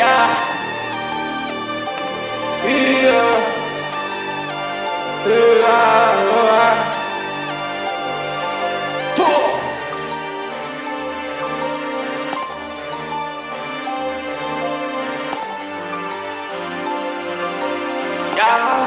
Yeah. Yeah. Yeah. Puh. Yeah.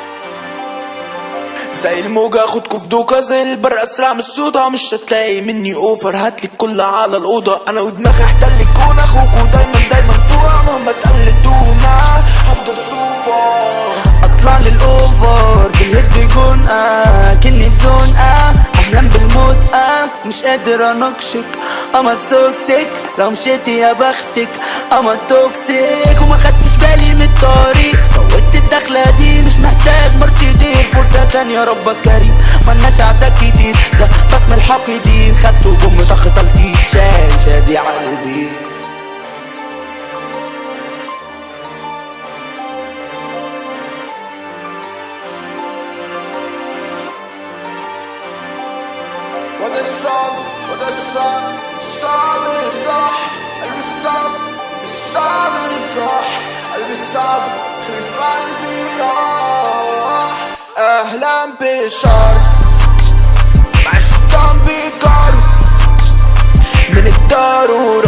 زي الموجة اخدكوا في دوكا زي البر اسرع من السودا مش هتلاقي مني اوفر هاتلي الكل على الاوضة انا ودماغي احتل الكون اخوكوا دايما دايما فوق مهما تقلدونا هفضل سوبر اطلع للاوفر بالهيد جون اه كني الزون اه احلم بالموت اه مش قادر اناقشك اما سوسك لو مشيتي يا بختك اما توكسيك وما خدتش بالي من الطريق فوتت الدخلة دي مش محتاج مرشدين فرصة تانية ربك كريم ملناش عدد كتير ده بسم الحاقدين خدته بوم طخ تلتيش شاي شادي على البيت وده الصعب وده الصعب الصعب يصلح قلبي الصعب الصعب يصلح قلبي الصعب خلف قلبي راح اهلا بشر مع الشيطان بيجار من الضرورة